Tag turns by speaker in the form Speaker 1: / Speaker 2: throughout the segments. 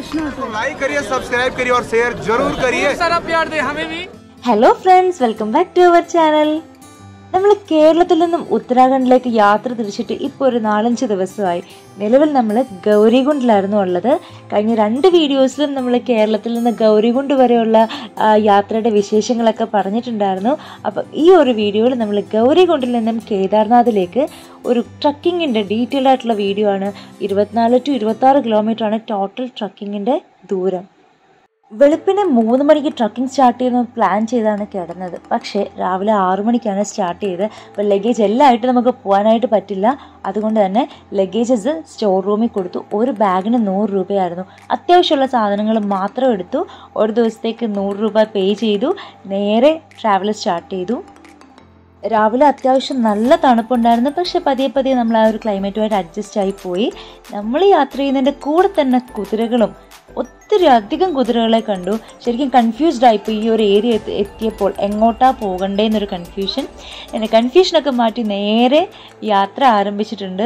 Speaker 1: प्रश्न है
Speaker 2: तो लाइक करिए सब्सक्राइब करिए और शेयर जरूर करिए
Speaker 3: सारा प्यार दे हमें भी
Speaker 4: hello friends welcome back to our channel നമ്മൾ കേരളത്തിൽ നിന്നും ഉത്തരാഖണ്ഡിലേക്ക് യാത്ര തിരിച്ചിട്ട് ഇപ്പോൾ ഒരു നാലഞ്ച് ദിവസമായി നിലവിൽ നമ്മൾ ഗൗരികുണ്ടിലായിരുന്നു ഉള്ളത് കഴിഞ്ഞ രണ്ട് വീഡിയോസിലും നമ്മൾ കേരളത്തിൽ നിന്ന് ഗൗരികുണ്ട് വരെയുള്ള ആ, യാത്രയുടെ വിശേഷങ്ങളൊക്കെ പറഞ്ഞിട്ടുണ്ടായിരുന്നു അപ്പം ഈ ഒരു വീഡിയോയിൽ നമ്മൾ ഗൗരികുണ്ടിൽ നിന്നും കേദാർനാഥിലേക്ക് ഒരു ട്രക്കിങ്ങിൻ്റെ ഡീറ്റെയിൽ ആയിട്ടുള്ള വീഡിയോ ആണ് ഇരുപത്തിനാല് ടു ഇരുപത്താറ് കിലോമീറ്റർ ആണ് ടോട്ടൽ ട്രക്കിങ്ങിൻ്റെ ദൂരം വെളുപ്പിനെ മൂന്ന് മണിക്ക് ട്രക്കിംഗ് സ്റ്റാർട്ട് ചെയ്യുന്ന പ്ലാൻ ചെയ്താണ് കിടന്നത് പക്ഷേ രാവിലെ ആറു മണിക്കാണ് സ്റ്റാർട്ട് ചെയ്തത് അപ്പോൾ ലഗേജ് എല്ലാം ആയിട്ട് നമുക്ക് പോകാനായിട്ട് പറ്റില്ല അതുകൊണ്ട് തന്നെ ലഗേജസ് സ്റ്റോർ റൂമിൽ കൊടുത്തു ഒരു ബാഗിന് നൂറ് രൂപയായിരുന്നു അത്യാവശ്യമുള്ള സാധനങ്ങൾ മാത്രം എടുത്തു ഒരു ദിവസത്തേക്ക് നൂറ് രൂപ പേ ചെയ്തു നേരെ ട്രാവൽ സ്റ്റാർട്ട് ചെയ്തു രാവിലെ അത്യാവശ്യം നല്ല തണുപ്പുണ്ടായിരുന്നു പക്ഷെ പതിയെ പതിയെ നമ്മൾ ആ ഒരു ക്ലൈമറ്റുമായിട്ട് അഡ്ജസ്റ്റ് ആയി പോയി നമ്മൾ യാത്ര ചെയ്യുന്നതിൻ്റെ കൂടെ തന്നെ കുതിരകളും ഒത്തിരി അധികം കുതിരകളെ കണ്ടു ശരിക്കും കൺഫ്യൂസ്ഡ് ആയിപ്പോൾ ഈ ഒരു ഏരിയ എത്തി- എത്തിയപ്പോൾ എങ്ങോട്ടാ പോകണ്ടേ എന്നൊരു കൺഫ്യൂഷൻ എന്നെ കൺഫ്യൂഷനൊക്കെ മാറ്റി നേരെ യാത്ര ആരംഭിച്ചിട്ടുണ്ട്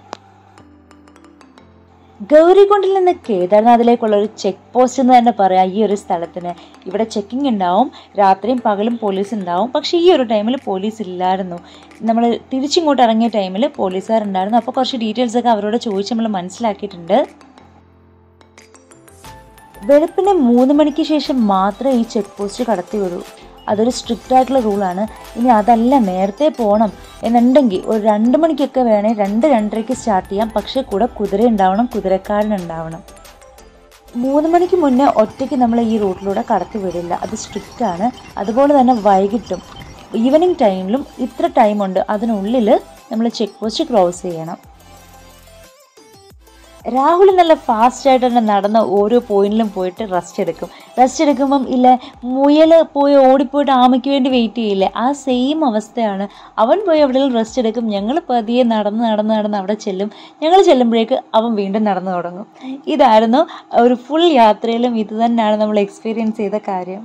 Speaker 4: ഗൗരികുണ്ടിൽ നിന്ന് കേദാർനാഥിലേക്കുള്ള ഒരു ചെക്ക് പോസ്റ്റ് എന്ന് തന്നെ പറയാം ഈ ഒരു സ്ഥലത്തിന് ഇവിടെ ചെക്കിംഗ് ഉണ്ടാവും രാത്രിയും പകലും പോലീസ് ഉണ്ടാവും പക്ഷേ ഈ ഒരു ടൈമിൽ പോലീസ് ഇല്ലായിരുന്നു നമ്മൾ തിരിച്ചിങ്ങോട്ട് ഇറങ്ങിയ ടൈമിൽ പോലീസുകാരുണ്ടായിരുന്നു അപ്പോൾ കുറച്ച് ഡീറ്റെയിൽസ് ഒക്കെ അവരോട് ചോദിച്ച് നമ്മൾ മനസ്സിലാക്കിയിട്ടുണ്ട് വെളുപ്പിന് മൂന്ന് മണിക്ക് ശേഷം മാത്രമേ ഈ ചെക്ക് പോസ്റ്റ് കടത്തി വിടൂ അതൊരു സ്ട്രിക്റ്റ് ആയിട്ടുള്ള റൂളാണ് ഇനി അതല്ല നേരത്തെ പോകണം എന്നുണ്ടെങ്കിൽ ഒരു രണ്ട് മണിക്കൊക്കെ വേണേൽ രണ്ട് രണ്ടരയ്ക്ക് സ്റ്റാർട്ട് ചെയ്യാം പക്ഷേ കൂടെ കുതിര ഉണ്ടാവണം കുതിരക്കാരനുണ്ടാവണം മൂന്ന് മണിക്ക് മുന്നേ ഒറ്റയ്ക്ക് നമ്മൾ ഈ റൂട്ടിലൂടെ കടത്തി വിടില്ല അത് സ്ട്രിക്റ്റ് ആണ് അതുപോലെ തന്നെ വൈകിട്ടും ഈവനിങ് ടൈമിലും ഇത്ര ടൈമുണ്ട് അതിനുള്ളിൽ നമ്മൾ ചെക്ക് പോസ്റ്റ് ക്രോസ് ചെയ്യണം രാഹുൽ നല്ല ഫാസ്റ്റ് ആയിട്ട് തന്നെ നടന്ന് ഓരോ പോയിന്റിലും പോയിട്ട് റെസ്റ്റ് എടുക്കും റെസ്റ്റ് എടുക്കുമ്പം ഇല്ല മുയൽ പോയി ഓടിപ്പോയിട്ട് ആമയ്ക്ക് വേണ്ടി വെയിറ്റ് ചെയ്യില്ലേ ആ സെയിം അവസ്ഥയാണ് അവൻ പോയി എവിടെയെങ്കിലും റെസ്റ്റ് എടുക്കും ഞങ്ങൾ പതിയെ നടന്ന് നടന്ന് നടന്ന് അവിടെ ചെല്ലും ഞങ്ങൾ ചെല്ലുമ്പോഴേക്ക് അവൻ വീണ്ടും നടന്നു തുടങ്ങും ഇതായിരുന്നു ഒരു ഫുൾ യാത്രയിലും ഇത് തന്നെയാണ് നമ്മൾ എക്സ്പീരിയൻസ് ചെയ്ത കാര്യം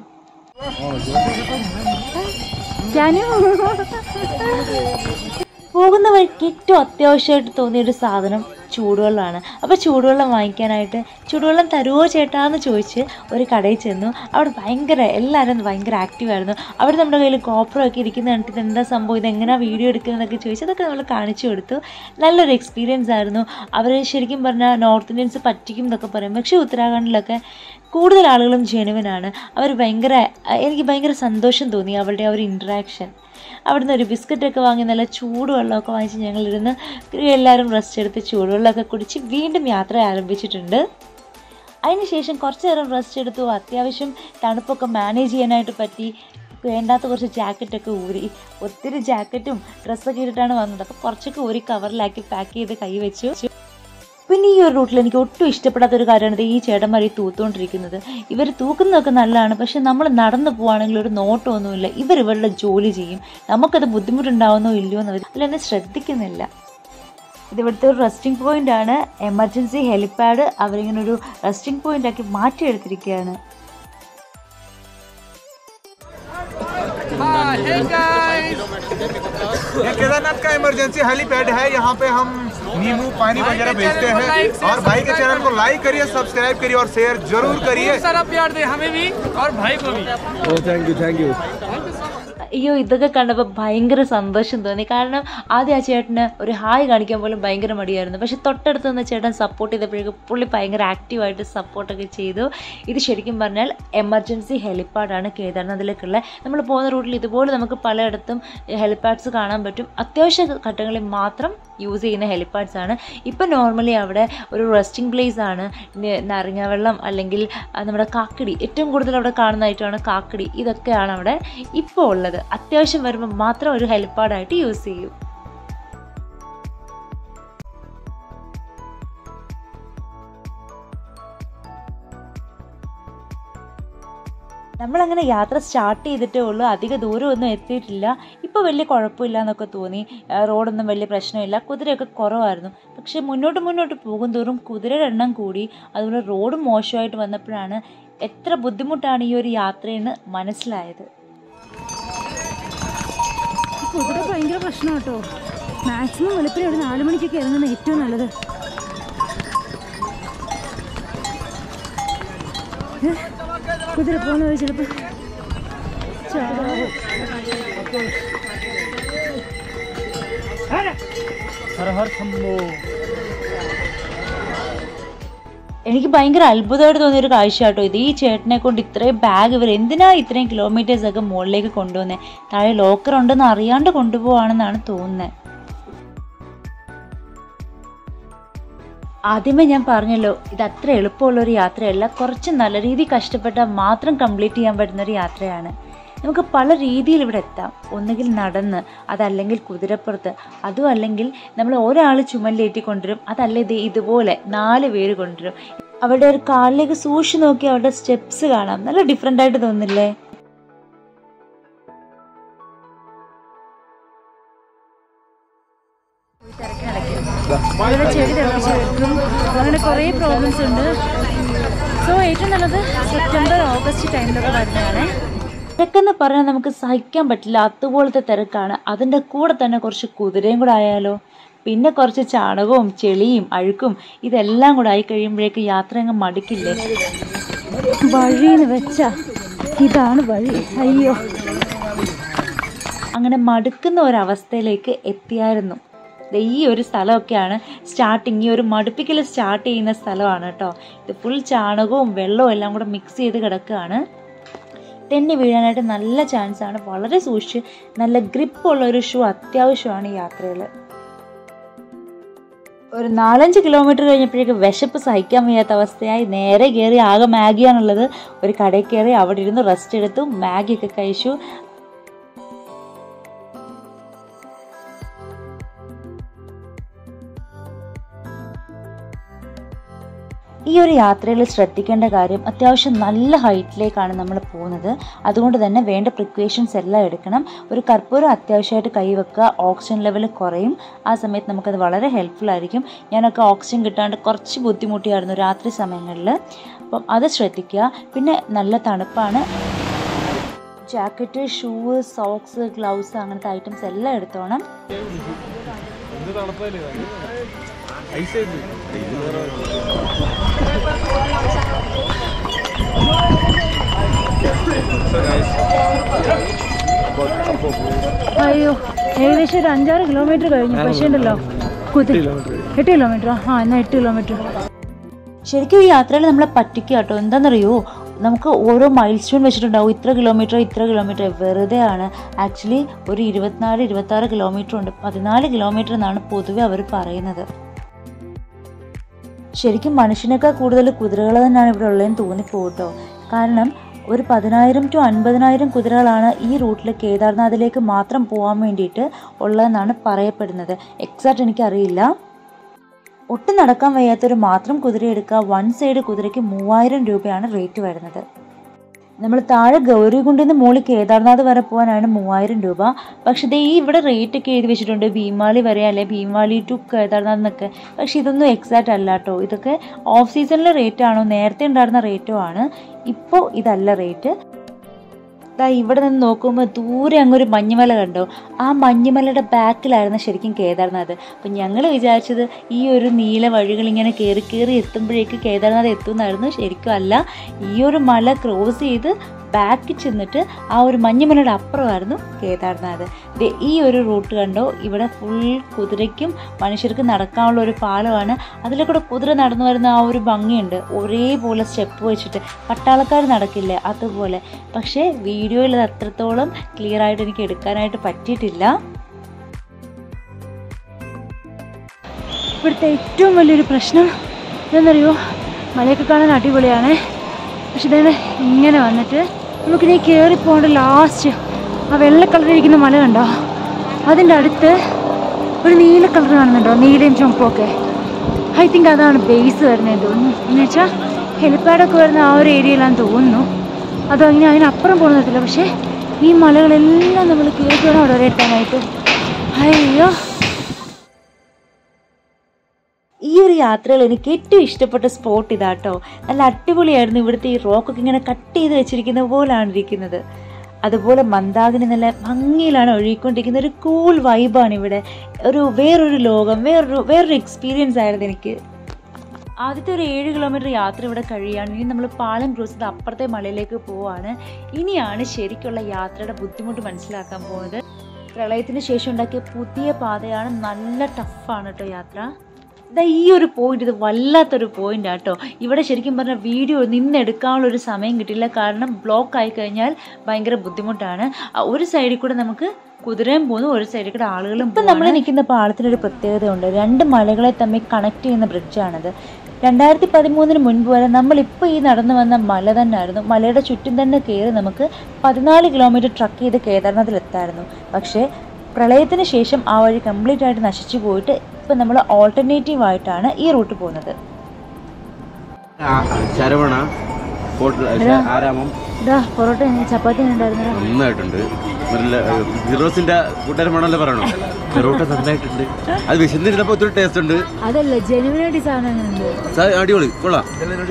Speaker 4: പോകുന്ന വഴിക്ക് ഏറ്റവും അത്യാവശ്യമായിട്ട് തോന്നിയൊരു സാധനം ചൂടുവെള്ളമാണ് അപ്പോൾ ചൂടുവെള്ളം വാങ്ങിക്കാനായിട്ട് ചൂടുവെള്ളം തരുമോ ചേട്ടാ എന്ന് ചോദിച്ച് ഒരു കടയിൽ ചെന്നു അവിടെ ഭയങ്കര എല്ലാവരും ഭയങ്കര ആക്റ്റീവായിരുന്നു അവിടെ നമ്മുടെ കയ്യിൽ കോപ്പറോ ഒക്കെ ഇരിക്കുന്ന കണ്ടിട്ട് എന്താ സംഭവം ഇത് എങ്ങനെയാണ് വീഡിയോ എടുക്കുന്നതൊക്കെ ചോദിച്ചു അതൊക്കെ നമ്മൾ കാണിച്ചു കൊടുത്തു നല്ലൊരു എക്സ്പീരിയൻസ് ആയിരുന്നു അവർ ശരിക്കും പറഞ്ഞാൽ നോർത്ത് ഇന്ത്യൻസ് പറ്റിക്കും എന്നൊക്കെ പറയും പക്ഷേ ഉത്തരാഖണ്ഡിലൊക്കെ കൂടുതൽ ആളുകളും ജെനുവനാണ് അവർ ഭയങ്കര എനിക്ക് ഭയങ്കര സന്തോഷം തോന്നി അവരുടെ ആ ഒരു ഇൻട്രാക്ഷൻ അവിടുന്ന് ഒരു ബിസ്ക്കറ്റൊക്കെ വാങ്ങി നല്ല ചൂടുവെള്ളമൊക്കെ വാങ്ങിച്ച് ഞങ്ങളിരുന്ന് എല്ലാവരും റെസ്റ്റ് എടുത്ത് ചൂടുവെള്ളമൊക്കെ കുടിച്ച് വീണ്ടും യാത്ര ആരംഭിച്ചിട്ടുണ്ട് അതിനുശേഷം കുറച്ച് നേരം റെസ്റ്റ് എടുത്തു അത്യാവശ്യം തണുപ്പൊക്കെ മാനേജ് ചെയ്യാനായിട്ട് പറ്റി വേണ്ടാത്ത കുറച്ച് ജാക്കറ്റൊക്കെ ഊരി ഒത്തിരി ജാക്കറ്റും ഡ്രസ്സൊക്കെ ഇട്ടിട്ടാണ് വന്നത് അപ്പോൾ കുറച്ചൊക്കെ ഊരി കവറിലാക്കി പാക്ക് ചെയ്ത് കൈ വെച്ചു പിന്നെ ഈ ഒരു റൂട്ടിൽ എനിക്ക് ഒട്ടും ഇഷ്ടപ്പെടാത്ത ഒരു കാര്യമാണ് ദേ ഈ ചേട്ടന്മാർ ഈ തൂത്തുകൊണ്ടിരിക്കുന്നത് ഇവർ തൂക്കുന്നതൊക്കെ നല്ലതാണ് പക്ഷെ നമ്മൾ നടന്നു പോവുകയാണെങ്കിൽ ഒരു നോട്ടമൊന്നുമില്ല ഇവർ ഇവരുടെ ജോലി ചെയ്യും നമുക്കത് ബുദ്ധിമുട്ടുണ്ടാവുന്നോ ഇല്ലയോ എന്ന് അതിലൊന്നും ശ്രദ്ധിക്കുന്നില്ല ഇത് ഇവിടുത്തെ ഒരു റെസ്റ്റിംഗ് പോയിന്റ് ആണ് എമർജൻസി ഹെലിപ്പാഡ് അവരിങ്ങനെ ഒരു റെസ്റ്റിംഗ് പോയിന്റ് ആക്കി മാറ്റിയെടുത്തിരിക്കുകയാണ്
Speaker 3: हे गाइस
Speaker 2: ये केदारनाथ का इमरजेंसी हेलीपैड है यहाँ पे हम नींबू पानी
Speaker 3: भाई
Speaker 2: वगैरह
Speaker 3: के
Speaker 2: भेजते
Speaker 3: चैनल को
Speaker 2: हैं
Speaker 3: लाइक, शेयर,
Speaker 2: और भाई के चैनल
Speaker 3: सब्सक्राइब
Speaker 2: को लाइक करिए सब्सक्राइब करिए और शेयर जरूर करिए
Speaker 3: सारा प्यार दे हमें भी और भाई को भी
Speaker 4: അയ്യോ ഇതൊക്കെ കണ്ടപ്പോൾ ഭയങ്കര സന്തോഷം തോന്നി കാരണം ആദ്യം ആ ചേട്ടന് ഒരു ഹായ് കാണിക്കാൻ പോലും ഭയങ്കര മടിയായിരുന്നു പക്ഷെ തൊട്ടടുത്ത് നിന്ന് ചേട്ടൻ സപ്പോർട്ട് ചെയ്തപ്പോഴേക്കും പുള്ളി ഭയങ്കര ആക്റ്റീവായിട്ട് സപ്പോർട്ടൊക്കെ ചെയ്തു ഇത് ശരിക്കും പറഞ്ഞാൽ എമർജൻസി ഹെലിപ്പാഡാണ് കേദാർനാഥിലേക്കുള്ള നമ്മൾ പോകുന്ന റൂട്ടിൽ ഇതുപോലെ നമുക്ക് പലയിടത്തും ഹെലിപ്പാഡ്സ് കാണാൻ പറ്റും അത്യാവശ്യ ഘട്ടങ്ങളിൽ മാത്രം യൂസ് ചെയ്യുന്ന ഹെലിപ്പാഡ്സ് ആണ് ഇപ്പം നോർമലി അവിടെ ഒരു റെസ്റ്റിംഗ് പ്ലേസ് ആണ് ന- നാരങ്ങ വെള്ളം അല്ലെങ്കിൽ ആ, നമ്മുടെ കാക്കടി ഏറ്റവും കൂടുതൽ അവിടെ കാണുന്ന ഐറ്റമാണ് കാക്കടി ഇതൊക്കെയാണ് അവിടെ ഇപ്പോൾ ഉള്ളത് അത്യാവശ്യം വരുമ്പോൾ മാത്രം ഒരു ഹെലിപ്പാഡായിട്ട് യൂസ് ചെയ്യും നമ്മളങ്ങനെ യാത്ര സ്റ്റാർട്ട് ചെയ്തിട്ടേ ഉള്ളൂ അധിക ദൂരമൊന്നും എത്തിയിട്ടില്ല ഇപ്പോൾ വലിയ കുഴപ്പമില്ല എന്നൊക്കെ തോന്നി ആ, റോഡൊന്നും വലിയ പ്രശ്നമില്ല കുതിരയൊക്കെ കുറവായിരുന്നു പക്ഷേ മുന്നോട്ട് മുന്നോട്ട് പോകും തോറും കുതിരയുടെ എണ്ണം കൂടി അതുപോലെ റോഡ് മോശമായിട്ട് വന്നപ്പോഴാണ് എത്ര ബുദ്ധിമുട്ടാണ് ഈ ഒരു യാത്രയെന്ന് മനസ്സിലായത്
Speaker 1: കുതിര ഭയങ്കര പ്രശ്നം കേട്ടോ മാക്സിമം വെളുപ്പിന് ഒരു നാല് മണിക്കൊക്കെ ഇറങ്ങുന്ന ഏറ്റവും നല്ലത് കുതിര പോകുന്ന വഴി ചിലപ്പോൾ
Speaker 4: എനിക്ക് ഭയങ്കര അത്ഭുതമായിട്ട് തോന്നിയ ഒരു കാഴ്ച കേട്ടോ ഇത് ഈ ചേട്ടനെ കൊണ്ട് ഇത്രയും ബാഗ് ഇവർ എന്തിനാ ഇത്രയും കിലോമീറ്റേഴ്സ് ഒക്കെ മുകളിലേക്ക് കൊണ്ടുവന്നത് താഴെ ലോക്കർ ഉണ്ടെന്ന് അറിയാണ്ട് കൊണ്ടുപോവാണെന്നാണ് തോന്നുന്നത് ആദ്യമേ ഞാൻ പറഞ്ഞല്ലോ ഇത് അത്ര എളുപ്പമുള്ള ഒരു യാത്രയല്ല കുറച്ച് നല്ല രീതിയിൽ കഷ്ടപ്പെട്ടാൽ മാത്രം കംപ്ലീറ്റ് ചെയ്യാൻ പറ്റുന്ന ഒരു യാത്രയാണ് നമുക്ക് പല രീതിയിൽ ഇവിടെ എത്താം ഒന്നുകിൽ നടന്ന് അതല്ലെങ്കിൽ കുതിരപ്പുറത്ത് അതും അല്ലെങ്കിൽ നമ്മൾ ഒരാൾ ചുമലിലേറ്റി കൊണ്ടുവരും അതല്ല ഇത് ഇതുപോലെ നാല് പേര് കൊണ്ടുവരും അവരുടെ ഒരു കാലിലേക്ക് സൂക്ഷിച്ച് നോക്കി അവരുടെ സ്റ്റെപ്സ് കാണാം നല്ല ഡിഫറെൻ്റ് ആയിട്ട് തോന്നില്ലേ
Speaker 1: ഇവിടെ ചെടി തിളപ്പിച്ച് വെക്കും അങ്ങനെ കുറേ പ്രോബ്ലംസ് ഉണ്ട് സോ ഏറ്റവും നല്ലത് സെപ്റ്റംബർ ഓഗസ്റ്റ് ടൈമിലൊക്കെ വരുന്നതാണ്
Speaker 4: തിരക്കെന്ന് പറഞ്ഞാൽ നമുക്ക് സഹിക്കാൻ പറ്റില്ല അതുപോലത്തെ തിരക്കാണ് അതിൻ്റെ കൂടെ തന്നെ കുറച്ച് കുതിരയും കൂടെ ആയാലോ പിന്നെ കുറച്ച് ചാണകവും ചെളിയും അഴുക്കും ഇതെല്ലാം കൂടെ ആയി കഴിയുമ്പോഴേക്ക് യാത്ര അങ്ങ് മടുക്കില്ലേ
Speaker 1: വഴിന്ന് വെച്ചാ ഇതാണ് വഴി അയ്യോ
Speaker 4: അങ്ങനെ മടുക്കുന്ന ഒരവസ്ഥയിലേക്ക് എത്തിയായിരുന്നു ദേ ഈ ഒരു സ്ഥലമൊക്കെയാണ് സ്റ്റാർട്ടിങ് ഈ ഒരു മടുപ്പിക്കൽ സ്റ്റാർട്ട് ചെയ്യുന്ന സ്ഥലമാണ് കേട്ടോ ഇത് ഫുൾ ചാണകവും വെള്ളവും എല്ലാം കൂടെ മിക്സ് ചെയ്ത് കിടക്കുകയാണ് തെന്നി വീഴാനായിട്ട് നല്ല ചാൻസ് ആണ് വളരെ സൂക്ഷിച്ച് നല്ല ഗ്രിപ്പുള്ള ഒരു ഷൂ അത്യാവശ്യമാണ് ഈ യാത്രയിൽ ഒരു നാലഞ്ച് കിലോമീറ്റർ കഴിഞ്ഞപ്പോഴേക്ക് വിശപ്പ് സഹിക്കാൻ വയ്യാത്ത അവസ്ഥയായി നേരെ കയറി ആകെ മാഗിയാണുള്ളത് ഒരു കടയിൽ കയറി അവിടെ ഇരുന്ന് റെസ്റ്റ് എടുത്തു മാഗിയൊക്കെ കഴിച്ചു ഈ ഒരു യാത്രയിൽ ശ്രദ്ധിക്കേണ്ട കാര്യം അത്യാവശ്യം നല്ല ഹൈറ്റിലേക്കാണ് നമ്മൾ പോകുന്നത് അതുകൊണ്ട് തന്നെ വേണ്ട പ്രിക്വേഷൻസ് എല്ലാം എടുക്കണം ഒരു കർപ്പൂരം അത്യാവശ്യമായിട്ട് കൈവെക്കുക ഓക്സിജൻ ലെവൽ കുറയും ആ സമയത്ത് നമുക്കത് വളരെ ഹെൽപ്ഫുൾ ആയിരിക്കും ഞാനൊക്കെ ഓക്സിജൻ കിട്ടാണ്ട് കുറച്ച് ബുദ്ധിമുട്ടിയായിരുന്നു രാത്രി സമയങ്ങളിൽ അപ്പം അത് ശ്രദ്ധിക്കുക പിന്നെ നല്ല തണുപ്പാണ് ജാക്കറ്റ് ഷൂ സോക്സ് ഗ്ലൗസ് അങ്ങനത്തെ ഐറ്റംസ് എല്ലാം എടുത്തോണം
Speaker 1: അയ്യോ ഏകദേശം ഒരു അഞ്ചാറ് കിലോമീറ്റർ കഴിഞ്ഞു പക്ഷേ ഉണ്ടല്ലോ കുതിര എട്ട് കിലോമീറ്റർ ആ എന്നാൽ എട്ട് കിലോമീറ്റർ
Speaker 4: ശരിക്കും ഈ യാത്രയിൽ നമ്മളെ പറ്റിക്കുക കേട്ടോ എന്താണെന്നറിയോ നമുക്ക് ഓരോ മൈൽ സ്റ്റോൺ വെച്ചിട്ടുണ്ടാവും ഇത്ര കിലോമീറ്റർ ഇത്ര കിലോമീറ്റർ വെറുതെ ആണ് ആക്ച്വലി ഒരു ഇരുപത്തിനാല് ഇരുപത്തി ആറ് കിലോമീറ്റർ ഉണ്ട് പതിനാല് കിലോമീറ്റർ എന്നാണ് പൊതുവെ അവർ പറയുന്നത് ശരിക്കും മനുഷ്യനേക്കാൾ കൂടുതൽ കുതിരകൾ തന്നെയാണ് ഇവിടെ ഉള്ളതെന്ന് തോന്നിപ്പോട്ടോ കാരണം ഒരു പതിനായിരം ടു അൻപതിനായിരം കുതിരകളാണ് ഈ റൂട്ടിൽ കേദാർനാഥിലേക്ക് മാത്രം പോകാൻ വേണ്ടിയിട്ട് ഉള്ളതെന്നാണ് പറയപ്പെടുന്നത് എക്സാക്റ്റ് എനിക്കറിയില്ല ഒട്ടും നടക്കാൻ വയ്യാത്തൊരു മാത്രം കുതിര എടുക്കുക വൺ സൈഡ് കുതിരയ്ക്ക് മൂവായിരം രൂപയാണ് റേറ്റ് വരുന്നത് നമ്മൾ താഴെ ഗൗരികുണ്ടിൽ നിന്ന് മുകളിൽ കേദാർനാഥ് വരെ പോകാനാണ് മൂവായിരം രൂപ പക്ഷെ ദേ ഈ ഇവിടെ റേറ്റ് ഒക്കെ എഴുതി വെച്ചിട്ടുണ്ട് ഭീമാലി വരെ അല്ലെ ഭീമാലി ടു കേദാർനാഥ് എന്നൊക്കെ പക്ഷെ ഇതൊന്നും എക്സാക്റ്റ് അല്ല കേട്ടോ ഇതൊക്കെ ഓഫ് സീസണിലെ റേറ്റ് ആണോ നേരത്തെ ഉണ്ടായിരുന്ന റേറ്റോ ആണ് ഇപ്പോൾ ഇതല്ല റേറ്റ് ദാ ഇവിടെ നിന്ന് നോക്കുമ്പോൾ ദൂരെ അങ്ങൊരു മഞ്ഞുമല കണ്ടോ ആ മഞ്ഞുമലയുടെ ബാക്കിലായിരുന്നു ശരിക്കും കേദാർനാഥ് അപ്പം ഞങ്ങൾ വിചാരിച്ചത് ഈ ഒരു നീല വഴികൾ ഇങ്ങനെ കയറി കയറി എത്തുമ്പോഴേക്ക് കേദാർനാഥ് എത്തുമെന്നായിരുന്നു ശരിക്കും അല്ല ഈ ഒരു മല ക്രോസ് ചെയ്ത് ബാക്കിൽ ചെന്നിട്ട് ആ ഒരു മഞ്ഞുമലയുടെ അപ്പുറമായിരുന്നു കേദാർനാഥ് ദേ ഈ ഒരു റൂട്ട് കണ്ടോ ഇവിടെ ഫുൾ കുതിരയ്ക്കും മനുഷ്യർക്ക് നടക്കാനുള്ള ഒരു പാലമാണ് അതിലെ കൂടെ കുതിര നടന്നു വരുന്ന ആ ഒരു ഭംഗിയുണ്ട് ഒരേപോലെ സ്റ്റെപ്പ് വെച്ചിട്ട് പട്ടാളക്കാർ നടക്കില്ലേ അതുപോലെ പക്ഷേ വീഡിയോയിൽ അത് അത്രത്തോളം ക്ലിയർ ആയിട്ട് എനിക്ക് എടുക്കാനായിട്ട് പറ്റിയിട്ടില്ല
Speaker 1: ഇവിടുത്തെ ഏറ്റവും വലിയൊരു പ്രശ്നം എന്താണെന്നറിയോ മലയൊക്കെ കാണാൻ അടിപൊളിയാണ് പക്ഷെ ഇതേ ഇങ്ങനെ വന്നിട്ട് നമുക്കിനി കയറി പോകേണ്ട ലാസ്റ്റ് ആ വെള്ള കളറിരിക്കുന്ന മല കണ്ടോ അതിൻ്റെ അടുത്ത് ഒരു നീല കളർ കാണുന്നുണ്ടോ നീലയും ചുമപ്പും ഒക്കെ ഐ തിങ്ക് അതാണ് ബേസ് വരുന്നത് തോന്നുന്നു എന്ന് വെച്ചാൽ ഹെലിപ്പാഡൊക്കെ വരുന്ന ആ ഒരു ഏരിയയിലാന്ന് തോന്നുന്നു അതോ അങ്ങനെ അതിനപ്പുറം പോകുന്നില്ല പക്ഷേ ഈ മലകളെല്ലാം നമ്മൾ കയറി വേണം അവിടെ വരെ എത്താനായിട്ട് അയ്യോ
Speaker 4: ഈ ഒരു യാത്രയിൽ എനിക്ക് ഏറ്റവും ഇഷ്ടപ്പെട്ട സ്പോട്ട് ഇതാട്ടോ നല്ല അടിപൊളിയായിരുന്നു ഇവിടുത്തെ ഈ റോക്കൊക്കെ ഇങ്ങനെ കട്ട് ചെയ്ത് വെച്ചിരിക്കുന്ന പോലാണ് ഇരിക്കുന്നത് അതുപോലെ മന്ദാകിനി നല്ല ഭംഗിയിലാണ് ഒഴുകിക്കൊണ്ടിരിക്കുന്ന ഒരു കൂൾ വൈബാണ് ഇവിടെ ഒരു വേറൊരു ലോകം വേറൊരു വേറൊരു എക്സ്പീരിയൻസ് ആയിരുന്നു എനിക്ക് ആദ്യത്തെ ഒരു ഏഴ് കിലോമീറ്റർ യാത്ര ഇവിടെ കഴിയുകയാണ് ഇനി നമ്മൾ പാലം ക്രോസ് ചെയ്ത് അപ്പുറത്തെ മലയിലേക്ക് പോവാണ് ഇനിയാണ് ശരിക്കുള്ള യാത്രയുടെ ബുദ്ധിമുട്ട് മനസ്സിലാക്കാൻ പോകുന്നത് പ്രളയത്തിന് ശേഷം ഉണ്ടാക്കിയ പുതിയ പാതയാണ് നല്ല ടഫാണ് കേട്ടോ യാത്ര ദാ ഈ ഒരു പോയിന്റ് ഇത് വല്ലാത്തൊരു പോയിന്റ് ആട്ടോ ഇവിടെ ശരിക്കും പറഞ്ഞാൽ വീഡിയോ നിന്നെടുക്കാനുള്ള ഒരു സമയം കിട്ടില്ല കാരണം ബ്ലോക്ക് ആയി കഴിഞ്ഞാൽ ഭയങ്കര ബുദ്ധിമുട്ടാണ് ആ ഒരു സൈഡിൽ കൂടെ നമുക്ക് കുതിരയും പോകുന്നു ഒരു സൈഡിൽ കൂടെ ആളുകളും ഇപ്പം നമ്മൾ നിൽക്കുന്ന പാളത്തിനൊരു പ്രത്യേകതയുണ്ട് രണ്ട് മലകളെ തമ്മിൽ കണക്ട് ചെയ്യുന്ന ബ്രിഡ്ജാണത് രണ്ടായിരത്തി പതിമൂന്നിന് മുൻപ് വരെ നമ്മളിപ്പോൾ ഈ നടന്നു വന്ന മല തന്നെയായിരുന്നു മലയുടെ ചുറ്റും തന്നെ കയറി നമുക്ക് പതിനാല് കിലോമീറ്റർ ട്രക്ക് ചെയ്ത് കേദാർനാഥിലെത്തായിരുന്നു പക്ഷേ പ്രളയത്തിന് ശേഷം ആ വഴി കംപ്ലീറ്റ് ആയിട്ട് നശിച്ചു പോയിട്ട് ഇപ്പം നമ്മൾ ഓൾട്ടർനേറ്റീവ് ആയിട്ടാണ് ഈ റൂട്ട് പോകുന്നത്
Speaker 5: ശരവണ ഹോട്ടൽ ആരാമം
Speaker 1: ഇതാ പൊറോട്ട ചപ്പാത്തി ഉണ്ടായിരുന്നടാ
Speaker 5: നന്നായിട്ടുണ്ട് നല്ല ഫിറോസിന്റെ കൂട്ടുകാരമാണല്ലോ പറയണോ പൊറോട്ട നന്നായിട്ടുണ്ട് അത് വിശന്നിരുന്നപ്പോ ഒത്തിരി ടേസ്റ്റ് ഉണ്ട്
Speaker 1: അതല്ല ജനുവിനായിട്ട് ഈ സാധനം എങ്ങനെയുണ്ട്
Speaker 5: സാ- അടിപൊളി കൊള്ളാം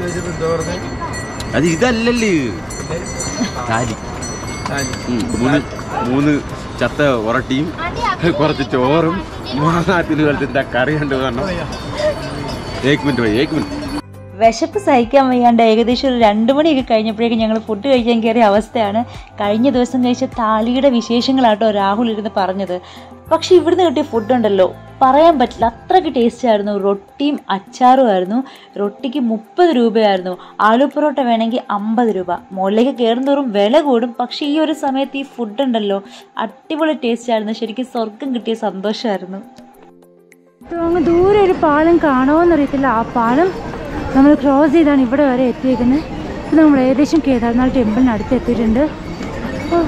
Speaker 5: അത് ഇതല്ലല്ലേ താലി ഉം, മൂന്ന് മൂന്ന് ചത്ത ഉറട്ടിയും കുറച്ച് ചോറും മാങ്ങാത്തിന് പോലത്തെ കറി കണ്ടു കാരണം ഏക് മിനിറ്റ് പോയി ഏക് മിനിറ്റ്
Speaker 4: വിശപ്പ് സഹിക്കാൻ വയ്യാണ്ട് ഏകദേശം ഒരു രണ്ട് മണിയൊക്കെ കഴിഞ്ഞപ്പോഴേക്കും ഞങ്ങൾ ഫുഡ് കഴിക്കാൻ കയറിയ അവസ്ഥയാണ് കഴിഞ്ഞ ദിവസം കഴിച്ച താലിയുടെ വിശേഷങ്ങളാട്ടോ രാഹുൽ ഇരുന്ന് പറഞ്ഞത് പക്ഷെ ഇവിടുന്ന് കിട്ടിയ ഫുഡ് ഉണ്ടല്ലോ പറയാൻ പറ്റില്ല അത്രയ്ക്ക് ടേസ്റ്റ് ആയിരുന്നു റൊട്ടിയും അച്ചാറും ആയിരുന്നു റൊട്ടിക്ക് മുപ്പത് രൂപയായിരുന്നു ആലു പൊറോട്ട വേണമെങ്കിൽ അമ്പത് രൂപ മുകളിലേക്ക് കയറുന്തോറും വില കൂടും പക്ഷെ ഈ ഒരു സമയത്ത് ഈ ഫുഡ് ഉണ്ടല്ലോ അടിപൊളി ടേസ്റ്റ് ആയിരുന്നു ശരിക്കും സ്വർഗം കിട്ടിയ സന്തോഷമായിരുന്നു
Speaker 1: ഇപ്പൊ അങ്ങ് ദൂരെ ഒരു പാലം കാണുമോന്നറിയത്തില്ല ആ പാലം നമ്മൾ ക്രോസ് ചെയ്താണ് ഇവിടെ വരെ എത്തിയേക്കുന്നത് ഇപ്പം നമ്മൾ ഏകദേശം കേദാർനാഥ് ടെമ്പിളിന് അടുത്ത് എത്തിയിട്ടുണ്ട് ഓ,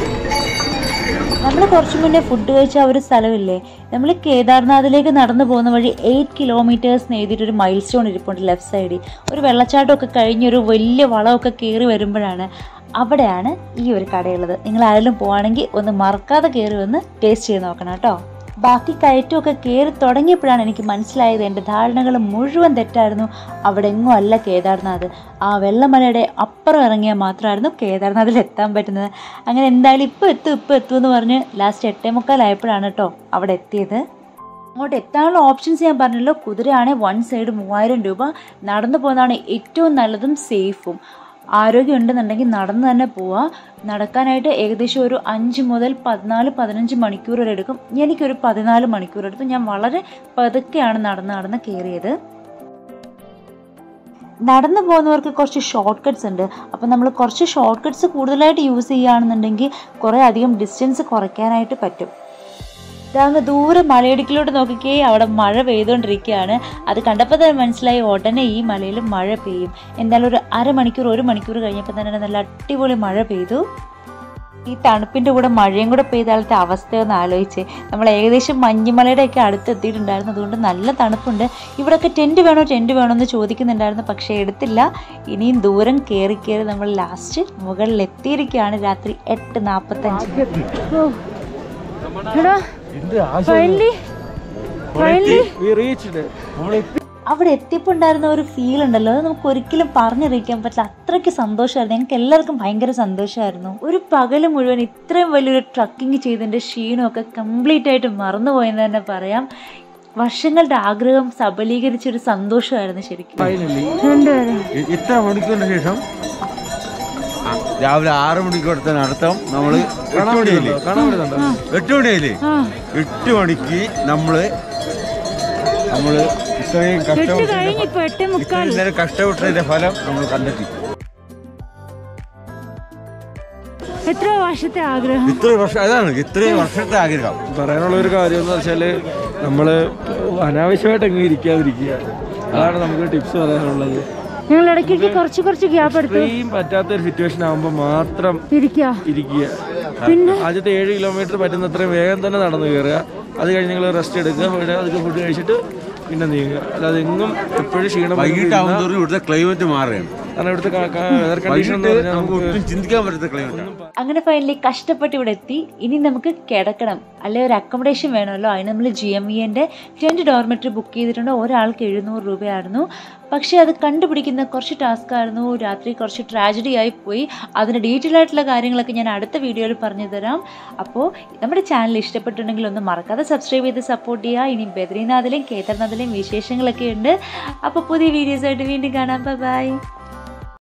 Speaker 4: നമ്മൾ കുറച്ച് മുന്നേ ഫുഡ് കഴിച്ച ആ ഒരു സ്ഥലമില്ലേ നമ്മൾ കേദാർനാഥിലേക്ക് നടന്നു പോകുന്ന വഴി എയ്റ്റ് കിലോമീറ്റേഴ്സ് എഴുതിയിട്ട് ഒരു മൈൽ സ്റ്റോൺ ഇരിപ്പുണ്ട് ലെഫ്റ്റ് സൈഡിൽ ഒരു വെള്ളച്ചാട്ടമൊക്കെ കഴിഞ്ഞ് ഒരു വലിയ വളമൊക്കെ കയറി വരുമ്പോഴാണ് അവിടെയാണ് ഈ ഒരു കടയുള്ളത് നിങ്ങൾ ആരെങ്കിലും പോവാണെങ്കിൽ ഒന്ന് മറക്കാതെ കയറി വന്ന് ടേസ്റ്റ് ചെയ്ത് നോക്കണം കേട്ടോ ബാക്കി കയറ്റമൊക്കെ കയറി തുടങ്ങിയപ്പോഴാണ് എനിക്ക് മനസ്സിലായത് എൻ്റെ ധാരണകൾ മുഴുവൻ തെറ്റായിരുന്നു അവിടെ എങ്ങും അല്ല കേദാർനാഥ് ആ വെള്ളമലയുടെ അപ്പുറം ഇറങ്ങിയാൽ മാത്രമായിരുന്നു കേദാർനാഥിൽ എത്താൻ പറ്റുന്നത് അങ്ങനെ എന്തായാലും ഇപ്പോൾ എത്തും ഇപ്പോൾ എത്തും എന്ന് പറഞ്ഞ് ലാസ്റ്റ് എട്ടേ മുക്കാലായപ്പോഴാണ് കേട്ടോ അവിടെ എത്തിയത് അങ്ങോട്ട് എത്താനുള്ള ഓപ്ഷൻസ് ഞാൻ പറഞ്ഞല്ലോ കുതിരയാണെങ്കിൽ വൺ സൈഡ് മൂവായിരം രൂപ നടന്നു പോകുന്നതാണ് ഏറ്റവും നല്ലതും സേഫും ആരോഗ്യം ഉണ്ടെന്നുണ്ടെങ്കിൽ നടന്നു തന്നെ പോവാം നടക്കാനായിട്ട് ഏകദേശം ഒരു അഞ്ച് മുതൽ പതിനാല് പതിനഞ്ച് മണിക്കൂർ വരെ എടുക്കും എനിക്കൊരു പതിനാല് മണിക്കൂർ എടുത്തു ഞാൻ വളരെ പതുക്കെയാണ് നടന്ന് നടന്ന് കയറിയത് നടന്നു പോകുന്നവർക്ക് കുറച്ച് ഷോർട്ട് കട്ട്സ് ഉണ്ട് അപ്പം നമ്മൾ കുറച്ച് ഷോർട്ട് കട്ട്സ് കൂടുതലായിട്ട് യൂസ് ചെയ്യുകയാണെന്നുണ്ടെങ്കിൽ കുറേ അധികം ഡിസ്റ്റൻസ് കുറയ്ക്കാനായിട്ട് പറ്റും ഇതാങ്ങ് ദൂരെ മലയിടുക്കിലോട്ട് നോക്കിക്കേ അവിടെ മഴ പെയ്തുകൊണ്ടിരിക്കുകയാണ് അത് കണ്ടപ്പോൾ തന്നെ മനസ്സിലായി ഉടനെ ഈ മലയിൽ മഴ പെയ്യും എന്തായാലും ഒരു അരമണിക്കൂർ ഒരു മണിക്കൂർ കഴിഞ്ഞപ്പോൾ തന്നെ നല്ല അടിപൊളി മഴ പെയ്തു ഈ തണുപ്പിൻ്റെ കൂടെ മഴയും കൂടെ പെയ്താലത്തെ അവസ്ഥയൊന്ന് ആലോചിച്ച് നമ്മൾ ഏകദേശം മഞ്ഞുമലയുടെയൊക്കെ അടുത്ത് എത്തിയിട്ടുണ്ടായിരുന്നു അതുകൊണ്ട് നല്ല തണുപ്പുണ്ട് ഇവിടെയൊക്കെ ടെൻറ്റ് വേണോ ടെൻറ്റ് വേണോ എന്ന് ചോദിക്കുന്നുണ്ടായിരുന്നു പക്ഷേ എടുത്തില്ല ഇനിയും ദൂരം കയറി കയറി നമ്മൾ ലാസ്റ്റ് മുകളിൽ എത്തിയിരിക്കുകയാണ് രാത്രി എട്ട് നാൽപ്പത്തഞ്ച്
Speaker 1: ഓ. എടാ ഫൈനലി ഫൈനലി
Speaker 4: അവിടെ എത്തിയപ്പോൾ ഉണ്ടായിരുന്ന ഒരു ഫീൽ ഉണ്ടല്ലോ അത് നമുക്ക് ഒരിക്കലും പറഞ്ഞറിയിക്കാൻ പറ്റില്ല അത്രയ്ക്ക് സന്തോഷമായിരുന്നു ഞങ്ങൾക്ക് എല്ലാവർക്കും ഭയങ്കര സന്തോഷമായിരുന്നു ഒരു പകല് മുഴുവൻ ഇത്രയും വലിയൊരു ട്രക്കിംഗ് ചെയ്തതിൻ്റെ ക്ഷീണമൊക്കെ കംപ്ലീറ്റ് ആയിട്ട് മറന്നുപോയെന്ന് തന്നെ പറയാം വർഷങ്ങളുടെ ആഗ്രഹം സബലീകരിച്ചൊരു സന്തോഷമായിരുന്നു ശരിക്കും
Speaker 1: രണ്ടുപേരും
Speaker 5: ഇത്ര മണിക്കൂറിന് ശേഷം ആ, രാവിലെ ആറ് മണിക്കൂറത്തെ നടത്തം നമ്മള് എട്ട് മണിയായില്ലേ എട്ട് മണിയായില്ലേ
Speaker 1: ആ
Speaker 5: എട്ട് മണിക്ക് നമ്മള് നമ്മള് ഇത്രയും
Speaker 1: എട്ട്
Speaker 5: കഷ്ടപ്പെട്ട്
Speaker 1: കഴിഞ്ഞ് ഇപ്പൊ എട്ടേ മുക്കാൽ
Speaker 5: ഇത്രയും നേരം കഷ്ടപ്പെട്ടതിന്റെ ഫലം നമ്മൾ കണ്ടെത്തി
Speaker 1: എത്ര വർഷത്തെ ആഗ്രഹം
Speaker 5: ഇത്രയും വർഷം അതാണ് ഇത്രയും വർഷത്തെ ആഗ്രഹം
Speaker 6: പറയാനുള്ള ഒരു കാര്യം എന്ന് വെച്ചാല് നമ്മള് അനാവശ്യമായിട്ട് എങ്ങനെ ഇരിക്കാതിരിക്കുക അതാണ് നമുക്ക് ടിപ്സ് പറയാനുള്ളത്
Speaker 1: ഞങ്ങൾ ഇടയ്ക്കിടയ്ക്ക് കുറച്ച് കുറച്ച് ഗ്യാപ്പ് എടുത്തു
Speaker 6: ഇത്രയും പറ്റാത്ത ഒരു സിറ്റുവേഷൻ ആകുമ്പോൾ മാത്രം
Speaker 1: ഇരിക്കുക
Speaker 6: ഇരിക്കുക
Speaker 1: പിന്നെ
Speaker 6: ആദ്യത്തെ ഏഴ് കിലോമീറ്റർ പറ്റുന്നത്രയും വേഗം തന്നെ നടന്നു കയറുക അത് കഴിഞ്ഞ് നിങ്ങൾ റെസ്റ്റ് എടുക്കുക പിന്നെ അതൊക്കെ ഫുഡ് കഴിച്ചിട്ട് പിന്നെ നീങ്ങുക അല്ലാതെ എങ്ങും എപ്പോഴും ക്ഷീണം
Speaker 5: വൈകിട്ടാവും തോറും ഇവിടുത്തെ ക്ലൈമറ്റ് മാറുകയാണ്
Speaker 6: കാരണം ഇവിടുത്തെ വെതർ കണ്ടീഷൻ എന്ന്
Speaker 5: വൈകിട്ട്
Speaker 6: പറഞ്ഞാൽ
Speaker 5: നമുക്ക്
Speaker 6: നമുക്ക്
Speaker 5: ഒട്ടും ചിന്തിക്കാൻ പറ്റാത്ത ക്ലൈമറ്റാണ്
Speaker 4: അങ്ങനെ ഫൈനലി കഷ്ടപ്പെട്ട് ഇവിടെ എത്തി ഇനി നമുക്ക് കിടക്കണം അല്ലെ ഒരു അക്കോമഡേഷൻ വേണമല്ലോ അതിന് നമ്മൾ ജി എം ഇൻ്റെ രണ്ട് ഡോർമെറ്ററി ബുക്ക് ചെയ്തിട്ടുണ്ട് ഒരാൾക്ക് എഴുന്നൂറ് രൂപയായിരുന്നു പക്ഷേ അത് കണ്ടുപിടിക്കുന്ന കുറച്ച് ടാസ്ക് ആയിരുന്നു രാത്രി കുറച്ച് ട്രാജഡി ആയി പോയി അതിൻ്റെ ഡീറ്റെയിൽ ആയിട്ടുള്ള കാര്യങ്ങളൊക്കെ ഞാൻ അടുത്ത വീഡിയോയിൽ പറഞ്ഞു തരാം അപ്പോൾ നമ്മുടെ ചാനൽ ഇഷ്ടപ്പെട്ടിട്ടുണ്ടെങ്കിൽ ഒന്ന് മറക്കാതെ സബ്സ്ക്രൈബ് ചെയ്ത് സപ്പോർട്ട് ചെയ്യുക ഇനി ബദ്രീനാഥിലെയും കേദർനാഥിലെയും വിശേഷങ്ങളൊക്കെ ഉണ്ട് അപ്പോൾ പുതിയ വീഡിയോസായിട്ട് വീണ്ടും കാണാം ബൈ